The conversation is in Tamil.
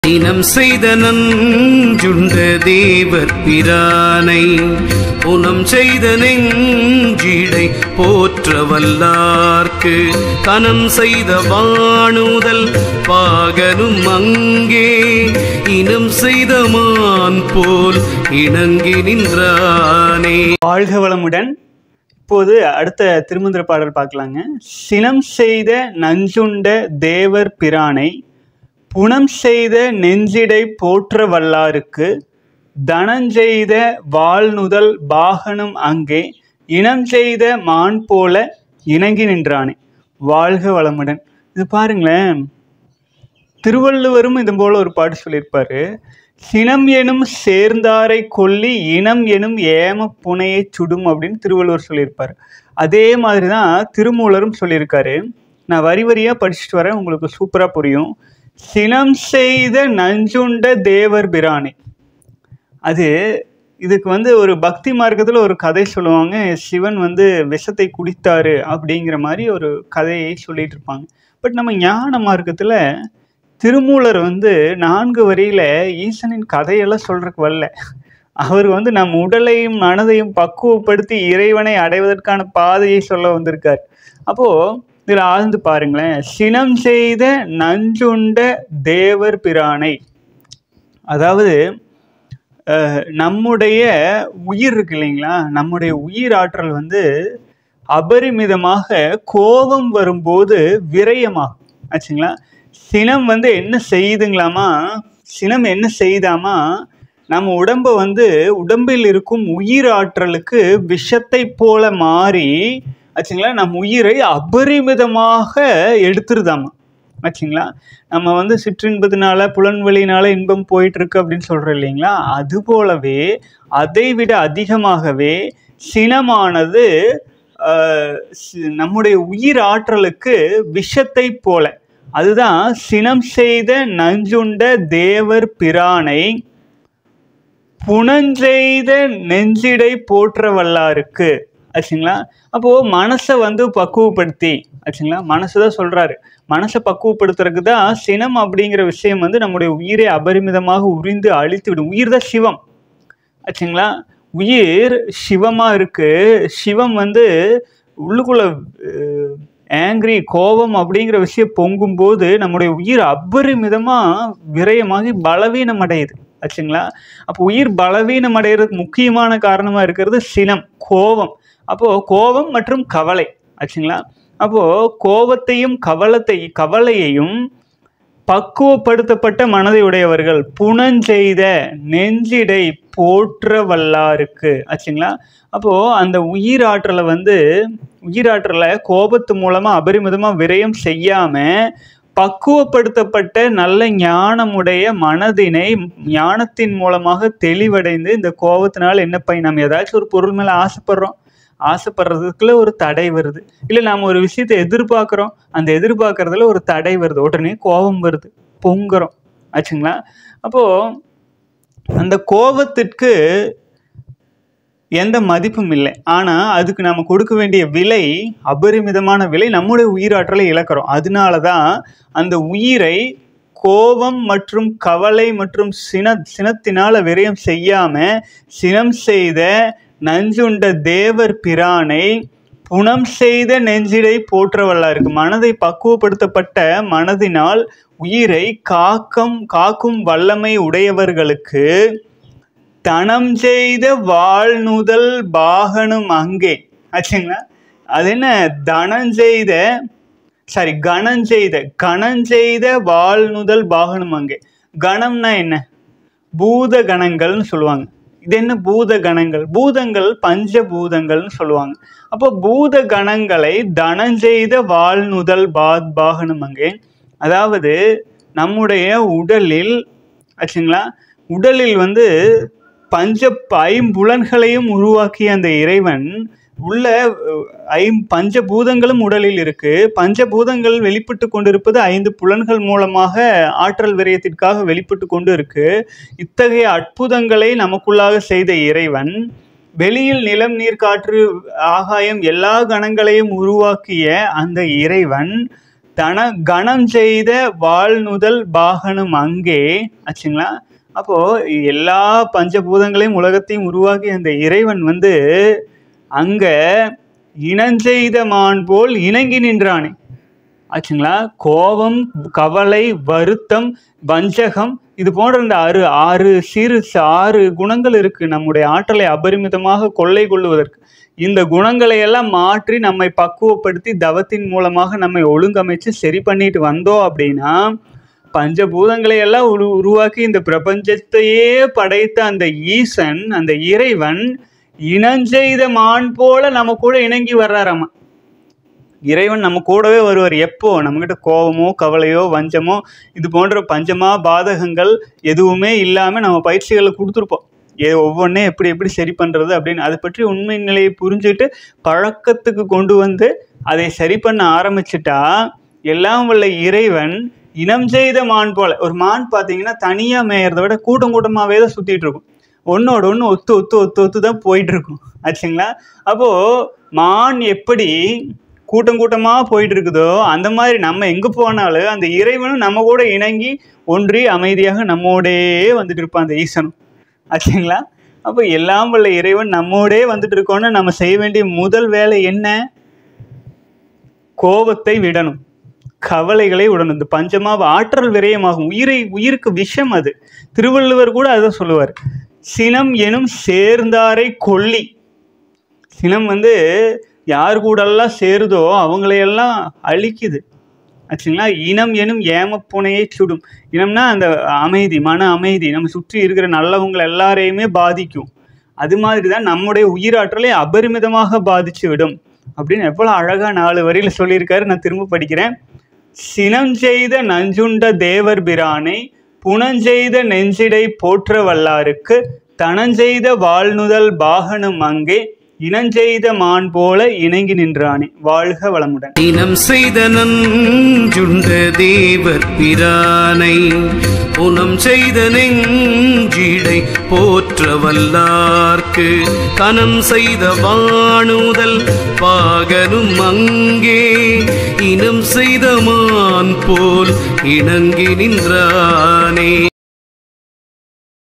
இனம் செய்த நஞ்சுண்ட தேவர் பிரானை புனம் செய்த நெஞ்சிடை போற்ற வல்லார்க்கு கனம் செய்த வாணுதல் பாகனும் அங்கே இனம் செய்த மான் போல் இணங்கி நின்றானே வாழ்க வளமுடன் இப்போது அடுத்த திருமந்திர பாடல் பார்க்கலாங்க சினம் செய்த நஞ்சுண்ட தேவர் பிரானை புனம் செய்த நெஞ்சிடை போற்ற வல்லாருக்கு தனஞ்செய்த வாழ்நுதல் பாகனும் அங்கே இனம் செய்த மான் போல இணங்கி நின்றானே வாழ்க வளமுடன் இது பாருங்களேன் திருவள்ளுவரும் இது போல ஒரு பாட்டு சொல்லியிருப்பாரு சினம் எனும் சேர்ந்தாரை கொல்லி இனம் எனும் ஏம புனையை சுடும் அப்படின்னு திருவள்ளுவர் சொல்லியிருப்பாரு அதே மாதிரி தான் திருமூலரும் சொல்லியிருக்காரு நான் வரி வரியாக படிச்சுட்டு வரேன் உங்களுக்கு சூப்பராக புரியும் சினம் செய்த நஞ்சுண்ட தேவர் பிரானே அது இதுக்கு வந்து ஒரு பக்தி மார்க்கத்தில் ஒரு கதை சொல்லுவாங்க சிவன் வந்து விஷத்தை குடித்தாரு அப்படிங்கிற மாதிரி ஒரு கதையை சொல்லிட்டு இருப்பாங்க பட் நம்ம ஞான மார்க்கத்தில் திருமூலர் வந்து நான்கு வரியில ஈசனின் கதையெல்லாம் சொல்றதுக்கு வரல அவர் வந்து நம் உடலையும் மனதையும் பக்குவப்படுத்தி இறைவனை அடைவதற்கான பாதையை சொல்ல வந்திருக்கார் அப்போ இதில் ஆழ்ந்து பாருங்களேன் சினம் செய்த நஞ்சுண்ட தேவர் பிரானை அதாவது அஹ், நம்முடைய உயிர் இருக்கு இல்லைங்களா நம்முடைய உயிர் ஆற்றல் வந்து அபரிமிதமாக கோபம் வரும்போது விரயமாகும் ஆச்சுங்களா சினம் வந்து என்ன செய்யுதுங்களாமா சினம் என்ன செய்தாமா நம்ம உடம்ப வந்து உடம்பில் இருக்கும் உயிர் ஆற்றலுக்கு விஷத்தை போல மாறி ஆச்சுங்களா நம்ம உயிரை அபரிமிதமாக எடுத்துருதாமா ஆச்சுங்களா நம்ம வந்து சிற்றின்பத்தினால புலன்வெளினால இன்பம் போயிட்டு இருக்கு அப்படின்னு சொல்றோம் இல்லைங்களா அது போலவே அதை விட அதிகமாகவே சினமானது ஆஹ், சி- நம்முடைய உயிர் ஆற்றலுக்கு விஷத்தை போல அதுதான் சினம் செய்த நஞ்சுண்ட தேவர் பிரானை புனஞ்செய்த நெஞ்சிடை போற்ற வல்லாருக்கு ஆச்சுங்களா அப்போ மனசை வந்து பக்குவப்படுத்தி ஆச்சுங்களா மனசு தான் சொல்றாரு மனசை பக்குவப்படுத்துறதுக்கு தான் சினம் அப்படிங்கிற விஷயம் வந்து நம்முடைய உயிரை அபரிமிதமாக உரிந்து அழித்து விடும் உயிர் தான் சிவம் ஆச்சுங்களா உயிர் சிவமா இருக்கு சிவம் வந்து உள்ளுக்குள்ள ஆங்கிரி கோபம் அப்படிங்கிற விஷயம் பொங்கும்போது நம்முடைய உயிர் அபரிமிதமா விரயமாகி பலவீனம் அடையுது ஆச்சுங்களா அப்போ உயிர் பலவீனம் அடைகிறதுக்கு முக்கியமான காரணமா இருக்கிறது சினம் கோபம் அப்போ கோபம் மற்றும் கவலை ஆச்சுங்களா அப்போ கோபத்தையும் கவலத்தை கவலையையும் பக்குவப்படுத்தப்பட்ட மனதை உடையவர்கள் புனஞ்செய்த நெஞ்சிடை போற்ற வல்லாருக்கு ஆச்சுங்களா அப்போ அந்த உயிராற்றலை வந்து உயிராற்றலை கோபத்து மூலமா அபரிமிதமா விரயம் செய்யாம பக்குவப்படுத்தப்பட்ட நல்ல ஞானமுடைய மனதினை ஞானத்தின் மூலமாக தெளிவடைந்து இந்த கோபத்தினால என்ன பயன் நம்ம ஏதாச்சும் ஒரு பொருள் மேல ஆசைப்படுறோம் ஆசைப்படுறதுக்குள்ள ஒரு தடை வருது இல்லை நாம் ஒரு விஷயத்தை எதிர்பார்க்குறோம் அந்த எதிர்பார்க்கறதுல ஒரு தடை வருது உடனே கோபம் வருது பொங்குறோம் ஆச்சுங்களா அப்போ அந்த கோபத்திற்கு எந்த மதிப்பும் இல்லை ஆனால் அதுக்கு நம்ம கொடுக்க வேண்டிய விலை அபரிமிதமான விலை நம்முடைய உயிராற்றலை இழக்கிறோம் அதனால தான் அந்த உயிரை கோபம் மற்றும் கவலை மற்றும் சின சினத்தினால விரயம் செய்யாம சினம் செய்த நஞ்சுண்ட தேவர் பிரானை புனம் செய்த நெஞ்சிடை போற்றவல்லா இருக்கு மனதை பக்குவப்படுத்தப்பட்ட மனதினால் உயிரை காக்கம் காக்கும் வல்லமை உடையவர்களுக்கு தனம் செய்த வாழ்நுதல் பாகனும் அங்கே ஆச்சுங்களா அது என்ன தனம் செய்த சாரி கணம் செய்த கணம் செய்த வாழ்நுதல் பாகனும் அங்கே கணம்னா என்ன பூத கணங்கள்னு சொல்லுவாங்க இது என்ன பூத கணங்கள் பூதங்கள் பஞ்சபூதங்கள்னு சொல்லுவாங்க அப்போ பூத கணங்களை தனஞ்செய்த வாழ்நுதல் பா பாகனும் அங்கே அதாவது நம்முடைய உடலில் ஆச்சுங்களா உடலில் வந்து பஞ்ச ஐம்புலன்களையும் உருவாக்கிய அந்த இறைவன் உள்ள அஹ், ஐம் பஞ்சபூதங்களும் உடலில் இருக்கு பஞ்சபூதங்கள் வெளிப்பட்டு கொண்டிருப்பது ஐந்து புலன்கள் மூலமாக ஆற்றல் விரயத்திற்காக வெளிப்பட்டு கொண்டு இருக்கு இத்தகைய அற்புதங்களை நமக்குள்ளாக செய்த இறைவன் வெளியில் நிலம் நீர் காற்று ஆகாயம் எல்லா கணங்களையும் உருவாக்கிய அந்த இறைவன் தன கணம் செய்த வாழ்நுதல் பாகனும் அங்கே ஆச்சுங்களா அப்போ எல்லா பஞ்சபூதங்களையும் உலகத்தையும் உருவாக்கி அந்த இறைவன் வந்து அங்க இனஞ்செய்த மான் போல் இணங்கி நின்றானே ஆச்சுங்களா கோபம் கவலை வருத்தம் வஞ்சகம் இது போன்ற இந்த ஆறு ஆறு சிறு ஆறு குணங்கள் இருக்கு நம்முடைய ஆற்றலை அபரிமிதமாக கொள்ளை கொள்ளுவதற்கு இந்த குணங்களை எல்லாம் மாற்றி நம்மை பக்குவப்படுத்தி தவத்தின் மூலமாக நம்மை ஒழுங்கமைச்சு சரி பண்ணிட்டு வந்தோம் அப்படின்னா பஞ்சபூதங்களை எல்லாம் உரு உருவாக்கி இந்த பிரபஞ்சத்தையே படைத்த அந்த ஈசன் அந்த இறைவன் இனஞ்செய்த மான் போல நம்ம கூட இணங்கி வர்றாராமா இறைவன் நம்ம கூடவே வருவார் எப்போ நம்மக்கிட்ட கோபமோ கவலையோ வஞ்சமோ இது போன்ற பஞ்சமா பாதகங்கள் எதுவுமே இல்லாமல் நம்ம பயிற்சிகளை கொடுத்துருப்போம் ஏ ஒவ்வொன்றே எப்படி எப்படி சரி பண்ணுறது அப்படின்னு அதை பற்றி உண்மை நிலையை புரிஞ்சுட்டு பழக்கத்துக்கு கொண்டு வந்து அதை சரி பண்ண ஆரம்பிச்சிட்டா எல்லாம் வல்ல இறைவன் இனம் செய்த மான் போல ஒரு மான் பார்த்தீங்கன்னா தனியாக மேயறதை விட கூட்டம் கூட்டமாகவே தான் சுற்றிட்டு இருக்கும் ஒன்னோட ஒன்று ஒத்து ஒத்து ஒத்து ஒத்து தான் போயிட்டு இருக்கும் ஆச்சுங்களா அப்போது மான் எப்படி கூட்டம் கூட்டமாக போயிட்டு இருக்குதோ அந்த மாதிரி நம்ம எங்கே போனாலும் அந்த இறைவனும் நம்ம கூட இணங்கி ஒன்றி அமைதியாக நம்மோடே வந்துட்டு இருப்பான் அந்த ஈசனும் ஆச்சுங்களா அப்போ எல்லாம் வல்ல இறைவன் நம்மோடே வந்துட்டு இருக்கோன்னு நம்ம செய்ய வேண்டிய முதல் வேலை என்ன கோபத்தை விடணும் கவலைகளை விடணும் இந்த பஞ்சமாவ ஆற்றல் விரயமாகும் உயிரை உயிருக்கு விஷம் அது திருவள்ளுவர் கூட அதை சொல்லுவார் சினம் எனும் சேர்ந்தாரை கொல்லி சினம் வந்து யார் கூடெல்லாம் சேருதோ அவங்களையெல்லாம் அழிக்குது ஆச்சுங்களா இனம் எனும் ஏமப்புனையை சுடும் இனம்னா அந்த அமைதி மன அமைதி நம்ம சுற்றி இருக்கிற நல்லவங்களை எல்லாரையுமே பாதிக்கும் அது மாதிரி தான் நம்முடைய உயிராற்றலை அபரிமிதமாக பாதிச்சு விடும் அப்படின்னு எவ்வளோ அழகாக நாலு வரியில் சொல்லியிருக்காரு நான் திரும்ப படிக்கிறேன் சினம் செய்த நஞ்சுண்ட தேவர் பிரானை புனஞ்செய்த நெஞ்சிடை போற்ற வல்லாருக்கு தனஞ்செய்த வாழ்நுதல் பாகனும் அங்கே இனஞ்செய்த மான் போல இணங்கி நின்றானே வாழ்க வளமுடன் இனம் செய்த நஞ்சுண்ட தேவர் பிரானை புனம் செய்த நெஞ்சிடை போற்ற வல்லார்க்கு கனம் செய்த வாணுதல் பாகனும் அங்கே இனம் செய்த மான் போல் இணங்கி நின்றானே